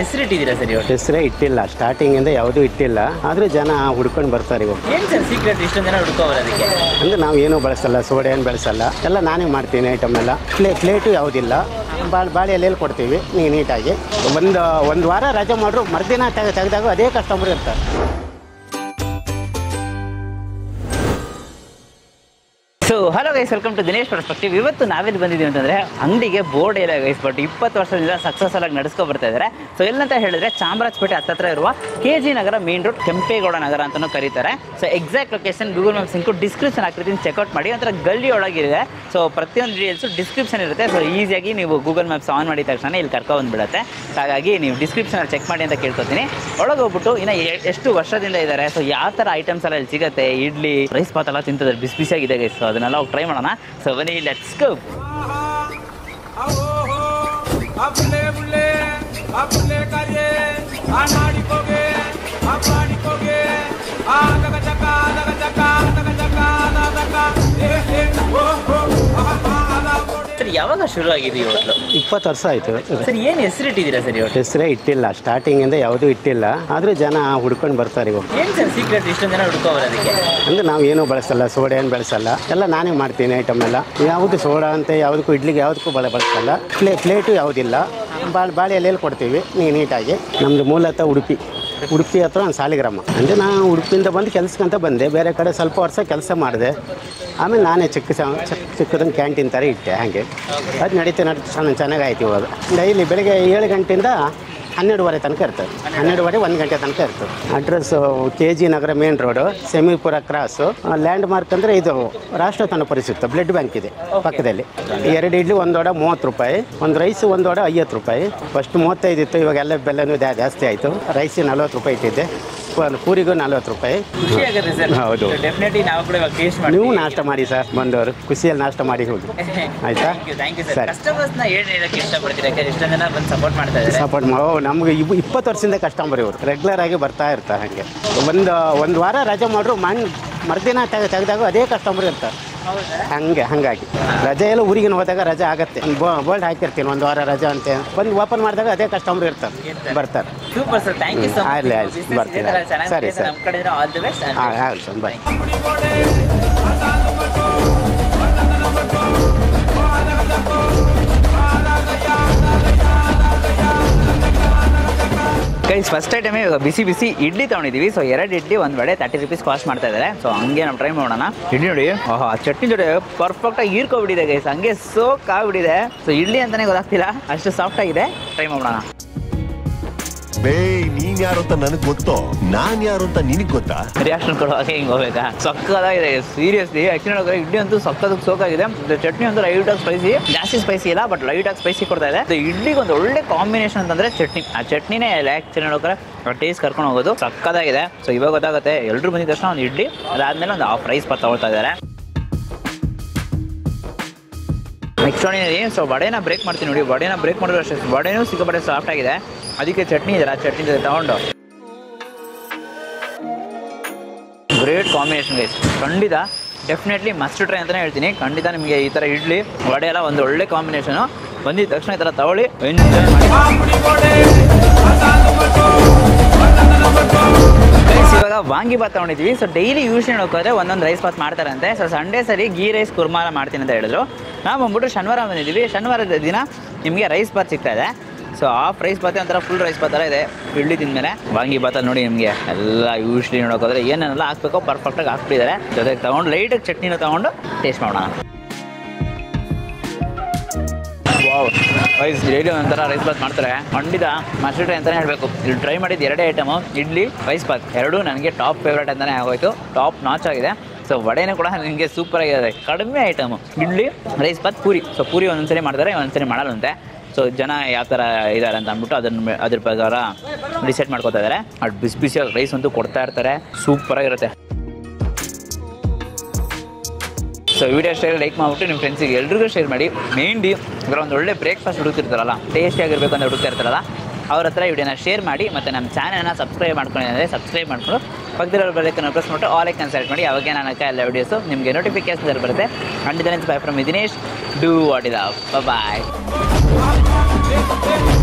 ಹೆಸರು ಇಟ್ಟಿದ್ದೀರಾ ಸರ್ ಇವಾಗ ಹೆಸರೇ ಇಟ್ಟಿಲ್ಲ ಸ್ಟಾರ್ಟಿಂಗಿಂದ ಯಾವುದೂ ಇಟ್ಟಿಲ್ಲ ಆದರೂ ಜನ ಹುಡ್ಕೊಂಡು ಬರ್ತಾರೆ ಇವಾಗ ಏನು ಸರ್ ಸೀಕ್ರೆಟ್ ಇಷ್ಟೊಂದು ಜನ ಹುಡ್ಕೋಬರ್ ಅದಕ್ಕೆ ಅಂದರೆ ನಾವು ಏನೂ ಬಳಸಲ್ಲ ಸೋಡೆ ಏನು ಬಳಸಲ್ಲ ಎಲ್ಲ ನಾನೇ ಮಾಡ್ತೀನಿ ಐಟಮ್ ಎಲ್ಲ ಪ್ಲೇ ಪ್ಲೇಟು ಯಾವುದಿಲ್ಲ ಬಾಳೆ ಬಾಳೆ ಎಲೆಯಲ್ಲಿ ಕೊಡ್ತೀವಿ ನೀ ನೀಟಾಗಿ ಒಂದು ಒಂದು ವಾರ ರಜೆ ಮಾಡ್ರು ಮರುದಿನ ತೆಗೆ ತೆಗೆದಾಗ ಅದೇ ಕಸ್ಟಮರ್ ಇರ್ತಾರೆ so hello guys welcome to Dinesh perspective ಇವತ್ತು ನಾವೆಲ್ಲಿ ಬಂದಿದ್ದೀವಿ ಅಂತಂದ್ರೆ ಅಂಗಡಿಗೆ ಬೋರ್ಡ್ ಇಲ್ಲ ಗೈಸ್ ಬಟ್ ಇಪ್ಪತ್ತು ವರ್ಷದಿಂದ ಸಕ್ಸಸ್ಫುಲ್ ಆಗಿ ನಡೆಸ್ಕೊ ಬರ್ತಾ ಇದ್ದಾರೆ ಸೊ ಎಲ್ಲಂತ ಹೇಳಿದ್ರೆ ಚಾಮರಾಜಪೇಟೆ ಹತ್ತತ್ರ ಇರುವ K G Nagar main road Kempegowda Nagar ಅಂತಲೂ ಕರೀತಾರೆ so exact location Google maps ಇಂಕು ಡಿಸ್ಕ್ರಿಪ್ಷನ್ ಹಾಕಿರ್ತೀನಿ ಚೆಕ್ಔಟ್ ಮಾಡಿ ಒಂಥರ ಗಲ್ಲಿ ಒಳಗಿದೆ ಸೊ ಪ್ರತಿಯೊಂದು ಡೀಟೇಲ್ಸು ಡಿಸ್ಕ್ರಿಪ್ಷನ್ ಇರುತ್ತೆ ಸೊ ಈಸಿಯಾಗಿ ನೀವು ಗೂಗಲ್ ಮ್ಯಾಪ್ಸ್ ಆನ್ ಮಾಡಿದ ತಕ್ಷಣ ಇಲ್ಲಿ ಕರ್ಕೊ ಬಂದ್ಬಿಡುತ್ತೆ ಹಾಗಾಗಿ ನೀವು ಡಿಸ್ಕ್ರಿಪ್ಷನ್ ಚೆಕ್ ಮಾಡಿ ಅಂತ ಕೇಳ್ಕೊತೀನಿ ಒಳಗೆ ಹೋಗ್ಬಿಟ್ಟು ಇನ್ನು ಎ- ಎಷ್ಟು ವರ್ಷದಿಂದ ಇದ್ದಾರೆ ಸೊ ಯಾವ ಥರ ಐಟಮ್ಸ್ ಎಲ್ಲ ಇಲ್ಲಿ ಸಿಗುತ್ತೆ ಇಡ್ಲಿ ರೈಸ್ ಪಾತ್ ಎಲ್ಲ ತಿಂತಿದ್ದಾರೆ ಬಿಸಿ ಬಿಸಿಯಾಗಿದೆ ಗೈಸ್ ಸೊ ಅದನ್ನೆಲ್ಲ ಹೋಗಿ ಟ್ರೈ ಮಾಡೋಣ ಸೊ ಬನ್ನಿ ಲೆಟ್ಸ್ ಗೋ ಅಬ್ಲೆ ಬುಲ್ಲೆ ಅಬ್ಲೆ ಕರಿಯೆ ಆ ನಾಡಿಕೋಗೆ ಆ ಪ್ರಾಣಿಕೋಗೆ ಆ ದಗ ಜಕ ದಗ ಜಕ ದಗ ಜಕ ದಗ ಏ ಏ ಓ ಓ ಆ ಬಾಲ ಕೊಡೆ ಸರ್ ಯಾವಾಗ ಶುರು ಆಗಿದೆ ಈ ಹೋಟ್ಲು ಇಪ್ಪತ್ತು ವರ್ಷ ಆಯಿತು ಸರ್ ಏನು ಹೆಸರು ಇಟ್ಟಿದ್ದೀರಾ ಸರ್ ಈ ಹೋಟ್ಲು ಹೆಸರೇ ಇಟ್ಟಿಲ್ಲ ಸ್ಟಾರ್ಟಿಂಗಿಂದ ಯಾವುದೂ ಇಟ್ಟಿಲ್ಲ ಆದರೂ ಜನ ಹುಡ್ಕೊಂಡು ಬರ್ತಾರೆ ಇವಾಗ ಏನು ಸರ್ ಸೀಕ್ರೆಟ್ ಇಷ್ಟೊಂದು ಜನ ಹುಡ್ಕೋಬರ್ ಅದಕ್ಕೆ ಅಂದರೆ ನಾವು ಏನೂ ಬಳಸಲ್ಲ ಸೋಡೆ ಏನು ಬಳಸಲ್ಲ ಎಲ್ಲ ನಾನೇ ಮಾಡ್ತೀನಿ ಐಟಮ್ ಎಲ್ಲ ಯಾವುದು ಸೋಡಾ ಅಂತ ಯಾವುದಕ್ಕೂ ಇಡ್ಲಿಗೆ ಯಾವುದಕ್ಕೂ ಬಳ ಬಳಸಲ್ಲ ಪ್ಲೇ ಪ್ಲೇಟು ಯಾವುದಿಲ್ಲ ಬಾಳೆ ಬಾಳೆ ಎಲೆಯಲ್ಲಿ ಕೊಡ್ತೀವಿ ನೀ ನೀಟಾಗಿ ನಮ್ಮದು ಮೂಲತಃ ಉಡುಪಿ ಉಡುಪಿ ಹತ್ರ ಒಂದು ಸಾಲಿಗ್ರಾಮ ಅಂದರೆ ನಾನು ಉಡುಪಿಯಿಂದ ಬಂದು ಕೆಲ್ಸಕ್ಕಂತ ಬಂದೆ ಬೇರೆ ಕಡೆ ಸ್ವಲ್ಪ ವರ್ಷ ಕೆಲಸ ಮಾಡಿದೆ ಆಮೇಲೆ ನಾನೇ ಚಿಕ್ಕ ಸ- ಚಿಕ್ಕ ಚಿಕ್ಕದೊಂದು ಕ್ಯಾಂಟೀನ್ ಥರ ಇಟ್ಟೆ ಹಾಗೆ ಅದು ನಡೀತಾ ನಡೀತಾ ಚೆನ್ನಾಗಿ ಚೆನ್ನಾಗಾಯ್ತು ಇವಾಗ ಡೈಲಿ ಬೆಳಗ್ಗೆ ಏಳು ಗಂಟೆಯಿಂದ ಹನ್ನೆರಡುವರೆ ತನಕ ಇರ್ತದೆ ಹನ್ನೆರಡುವರೆ ಒಂದು ಗಂಟೆ ತನಕ ಇರ್ತದೆ address K G Nagar main road ಸೆಮಿಪುರ ಕ್ರಾಸು ಲ್ಯಾಂಡ್ ಮಾರ್ಕ್ ಅಂದರೆ ಇದು ರಾಷ್ಟ್ರತನ ಪರಿಸುತ್ತೆ ಬ್ಲಡ್ ಬ್ಯಾಂಕ್ ಇದೆ ಪಕ್ಕದಲ್ಲಿ ಎರಡು ಇಡ್ಲಿ ಒಂದು ವಡೆ ಮೂವತ್ತು ರೂಪಾಯಿ ಒಂದು ರೈಸ್ ಒಂದು ವಡೆ ಐವತ್ತು ರೂಪಾಯಿ ಫಸ್ಟ್ ಮೂವತ್ತೈದು ಇತ್ತು ಇವಾಗ ಎಲ್ಲ ಬೆಲೆನೂ ಜಾ- ಜಾಸ್ತಿ ಆಯಿತು ರೈಸ್ ನಲ್ವತ್ತು ರೂಪಾಯಿ ಇಟ್ಟಿದ್ದೆ ಒಂದು ಪೂರಿಗೂ ನಲ್ವತ್ತು ರೂಪಾಯಿ ಖುಷಿ ಆಗುತ್ತೆ ಸರ್ ಹೌದು. ಡೆಫಿನೆಟ್ಲಿ ನಾವು ಕೂಡ ಇವಾಗ ಟೇಸ್ಟ್ ಮಾಡಿ ನೀವು ನಾಷ್ಟ ಮಾಡಿ ಸರ್ ಬಂದವರು ಖುಷಿಯಲ್ಲಿ ನಾಷ್ಟ ಮಾಡಿ ಹೋಗಿ ಆಯ್ತಾ thank you thank you sir ಸರಿ. ಕಸ್ಟಮರ್ಸ್ನ ಏನು ಹೇಳಕ್ಕೆ ಇಷ್ಟಪಡ್ತೀರಾ ಯಾಕಂದ್ರೆ ಇಷ್ಟೊಂದು ಜನ ಬಂದು ಸಪೋರ್ಟ್ ಮಾಡ್ತಾ ಇದ್ದಾರೆ ಸಪೋರ್ಟ್ ಮಾಡೋ ನಮಗೆ ಇವು ಇಪ್ಪತ್ತು ವರ್ಷದಿಂದ ಕಸ್ಟಮರ್ ಇವರು ರೆಗ್ಯುಲರ್ ಆಗಿ ಬರ್ತಾ ಇರ್ತಾರೆ ಹಾಗೆ ಒಂದು ಒಂದು ವಾರ ರಜೆ ಮಾಡ್ರು ಮನ್ ಮರುದಿನ ತೆಗೆ ತೆಗೆದಾಗ ಅದೇ ಕಸ್ಟಮರ್ ಇರ್ತಾರೆ ಹಂಗೆ ಹಾಗಾಗಿ ರಜೆ ಎಲ್ಲ ಊರಿಗೆ ಹೋದಾಗ ರಜೆ ಆಗತ್ತೆ ಬೋಲ್ಡ್ ಹಾಕಿರ್ತೀನಿ ಒಂದು ವಾರ ರಜೆ ಅಂತ ಬಂದು ಓಪನ್ ಮಾಡಿದಾಗ ಅದೇ ಕಸ್ಟಮರ್ ಇರ್ತಾರೆ ಬರ್ತಾರೆ super sir thank you so ಆಗ್ಲಿ, ಆಗ್ಲಿ. ಬರ್ತೀನಿ. ಸರಿ, ಸರಿ. ನಮ್ಮ ಕಡೆ ಆಲ್ ದಿ ಬೆಸ್ಟ್ ಹಾಂ ಆಗಲಿ sir bye guys first item ಇವಾಗ ಬಿಸಿ ಬಿಸಿ ಇಡ್ಲಿ ತೊಗೊಂಡಿದ್ದೀವಿ ಸೊ ಎರಡು ಇಡ್ಲಿ ಒಂದು ವಡೆ ತರ್ಟಿ ರುಪೀಸ್ ಕಾಸ್ಟ್ ಮಾಡ್ತಾ ಇದ್ದಾರೆ ಸೊ ಹಂಗೆ ನಾವು ಟ್ರೈ ಮಾಡೋಣ ಇಡ್ಲಿ ನೋಡಿ ಓಹೋ ಚಟ್ನಿ ಜೊತೆ ಪರ್ಫೆಕ್ಟಾಗಿ ಹೀರ್ಕೊಬಿಟ್ಟಿದೆ ಗೈಸ್ ಹಂಗೆ ಸೋಕ್ ಆಗ್ಬಿಟ್ಟಿದೆ ಸೊ ಇಡ್ಲಿ ಅಂತಾನೆ ಗೊತ್ತಾಗ್ತಿಲ್ಲ ಅಷ್ಟು ಸಾಫ್ಟ್ ಆಗಿದೆ ಟ್ರೈ ಮಾಡೋಣ ಬೇ ನೀನ್ ಯಾರು ಅಂತ ನನಗ್ ಗೊತ್ತೋ ನಾನ್ ಯಾರು ಅಂತ ನಿನಗ್ ಗೊತ್ತಾ ರಿಯಾಕ್ಷನ್ ಕೊಡುವಾಗ ಹಿಂಗೆ ಹೋಗ್ಬೇಕಾ ಸಕ್ಕದಾಗಿದೆ ಸೀರಿಯಸ್ಲಿ ಆ್ಯಕ್ಚುಲಿ ನೋಡಿದ್ರೆ ಇಡ್ಲಿ ಅಂತೂ ಸಕ್ಕದಾಗ ಸೋಕಾಗಿದೆ ಇದು ಚಟ್ನಿ ಅಂತೂ ಲೈಟಾಗಿ ಸ್ಪೈಸಿ ಜಾಸ್ತಿ ಸ್ಪೈಸಿ ಇಲ್ಲ ಬಟ್ ಲೈಟಾಗಿ ಸ್ಪೈಸಿ ಕೊಡ್ತಾ ಇದೆ ಇದು ಇಡ್ಲಿಗೆ ಒಂದು ಒಳ್ಳೆ ಕಾಂಬಿನೇಷನ್ ಅಂತಂದ್ರೆ ಚಟ್ನಿ ಆ ಚಟ್ನಿನೇ ಆ್ಯಕ್ಚುಲಿ ನೋಡಿದ್ರೆ ಟೇಸ್ಟ್ ಕರ್ಕೊಂಡು ಹೋಗೋದು ಸಕ್ಕದಾಗಿದೆ ಸೊ ಇವಾಗ ಗೊತ್ತಾಗುತ್ತೆ ಎಲ್ಲರೂ ಬಂದಿದ ತಕ್ಷಣ ಒಂದು ಇಡ್ಲಿ ಅದಾದ್ಮೇಲೆ ಒಂದು ಹಾಫ್ ರೈಸ್ ಪತ್ ತಗೊಳ್ತಾ ಇದ್ದಾರೆ ನೆಕ್ಸ್ಟ್ ನೋಡಿ ಸೊ ವಡೆನ ಬ್ರೇಕ್ ಮಾಡ್ತೀನಿ ನೋಡಿ ವಡೆನ ಬ್ರೇಕ್ ಮಾಡಿದ್ರು ಅಷ್ಟೇ ವಡೆನೂ ಸಿಕ್ಕಾಪಟ್ಟೆ ಸಾಫ್ಟ್ ಆಗಿದೆ ಅದಕ್ಕೆ ಚಟ್ನಿ ಇದೆಯಲ್ಲ ಚಟ್ನಿ ಜೊತೆ ತಗೊಂಡು ಗ್ರೇಟ್ ಕಾಂಬಿನೇಷನ್ ಗೈಸ್ ಖಂಡಿತ ಡೆಫಿನೆಟ್ಲಿ ಮಸ್ಟ್ ಟ್ರೈ ಅಂತಲೇ ಹೇಳ್ತೀನಿ ಖಂಡಿತ ನಿಮಗೆ ಈ ಥರ ಇಡ್ಲಿ ವಡೆ ಎಲ್ಲ ಒಂದು ಒಳ್ಳೆ ಕಾಂಬಿನೇಷನು ಬಂದಿದ ತಕ್ಷಣ ಈ ಥರ ತಗೊಳ್ಳಿ ಎಂಜಾಯ್ ಮಾಡಿ ಗೈಸ್ ಇವಾಗ ವಾಂಗಿ ಬಾತ್ ತಗೊಂಡಿದ್ವಿ ಸೊ ಡೈಲಿ ಯೂಸ್ ಹೋಗೋದ್ರೆ ಒಂದೊಂದು ರೈಸ್ ಬಾತ್ ಮಾಡ್ತಾರಂತೆ ಸೊ ಸಂಡೇ ಸರಿ ಗೀ ರೈಸ್ ಕುರ್ಮಾಲ ಮಾಡ್ತೀನಿ ಅಂತ ಹೇಳಿದ್ರು ನಾವು ಬಂದ್ಬಿಟ್ಟು ಶನಿವಾರ ಬಂದಿದ್ದೀವಿ ಶನಿವಾರದ ದಿನ ನಿಮಗೆ ರೈಸ್ ಬಾತ್ ಸಿಗ್ತಾ ಇದೆ ಸೊ ಹಾಫ್ ರೈಸ್ ಬಾತ್ ಒಂಥರ ಫುಲ್ ರೈಸ್ ಬಾತ್ ಥರ ಇದೆ ಇಡ್ಲಿ ತಿಂದಮೇಲೆ ವಾಂಗಿ ಬಾತಲ್ಲಿ ನೋಡಿ ನಿಮಗೆ ಎಲ್ಲ ಯೂಶ್ಲಿ ನೋಡೋಕೋದ್ರೆ ಏನೇನೆಲ್ಲ ಹಾಕ್ಬೇಕೋ ಪರ್ಫೆಕ್ಟಾಗಿ ಹಾಕ್ಬಿಟ್ಟಿದ್ದಾರೆ ಜೊತೆಗೆ ತೊಗೊಂಡು ಲೈಟಾಗಿ ಚಟ್ನಿನ ತೊಗೊಂಡು ಟೇಸ್ಟ್ ಮಾಡೋಣ ವಾವ್ ರೈಸ್ ಡೈಲಿ ಒಂಥರ ರೈಸ್ ಬಾತ್ ಮಾಡ್ತಾರೆ ಖಂಡಿತ ಮಸ್ಟರ್ ಟ್ರೈ ಅಂತಲೇ ಹೇಳಬೇಕು ಇಲ್ಲಿ ಟ್ರೈ ಮಾಡಿದ್ದು ಎರಡೇ ಐಟಮು ಇಡ್ಲಿ ರೈಸ್ ಬಾತ್ ಎರಡೂ ನನಗೆ ಟಾಪ್ ಫೇವ್ರೇಟ್ ಅಂತಲೇ ಆಗೋಯ್ತು ಟಾಪ್ ನಾಚ್ ಆಗಿದೆ ಸೊ ವಡೆನೂ ಕೂಡ ನನಗೆ ಸೂಪರ್ ಆಗಿದೆ ಕಡಿಮೆ item idli rice bath puri so puri ಒಂದೊಂದ್ಸರಿ ಮಾಡ್ತಾರೆ ಒಂದೊಂದ್ಸರಿ ಮಾಡಲ್ಲಂತೆ ಸೊ ಜನ ಯಾವ ಥರ ಇದ್ದಾರೆ ಅಂತ ಅಂದ್ಬಿಟ್ಟು ಅದನ್ನ ಅದ್ರ ಪ್ರಕಾರ ಡಿಸೈಡ್ ಮಾಡ್ಕೋತಾ ಇದ್ದಾರೆ ಅದು ಬಿಸಿ ಬಿಸಿಯಾಗಿ ರೈಸ್ ಅಂತೂ ಕೊಡ್ತಾ ಇರ್ತಾರೆ ಸೂಪರಾಗಿರುತ್ತೆ ಸೊ ವಿಡಿಯೋ ಶೇರ್ ಲೈಕ್ ಮಾಡಿಬಿಟ್ಟು ನಿಮ್ಮ ಫ್ರೆಂಡ್ಸಿಗೆ ಎಲ್ರಿಗೂ ಶೇರ್ ಮಾಡಿ ಮೇನ್ಲಿ ಇದ್ರ ಒಂದು ಒಳ್ಳೆ ಬ್ರೇಕ್ಫಾಸ್ಟ್ ಹುಡುಕ್ತಿರ್ತಾರಲ್ಲ ಟೇಸ್ಟಿಯಾಗಿರ್ಬೇಕು ಅಂತ ಹುಡುಕ್ತಿರ್ತಾರಲ್ಲ ಅವ್ರ ಹತ್ರ ವಿಡಿಯೋನ ಶೇರ್ ಮಾಡಿ ಮತ್ತು ನಮ್ಮ ಚಾನಲ್ನ ಸಬ್ಸ್ಕ್ರೈಬ್ ಮಾಡ್ಕೊಂಡಿದ್ರೆ ಸಬ್ಸ್ಕ್ರೈಬ್ ಮಾಡ್ಕೊಂಡು ಪಕ್ಕದಲ್ಲಿರೋ ಬೆಲ್ಲೈಕನ್ನು ಪ್ರೆಸ್ ಮಾಡಿಟ್ಟು ಆಲ್ ಐಕನ್ ಸೆಲೆಕ್ಟ್ ಮಾಡಿ ಅವಾಗ ನಾನು ಎಲ್ಲ ವೀಡಿಯೋಸು ನಿಮಗೆ ನೋಟಿಫಿಕೇಶನ್ ಬರುತ್ತೆ ಖಂಡಿತ bye from Dinesh do what ಇದ ಬಾಯ್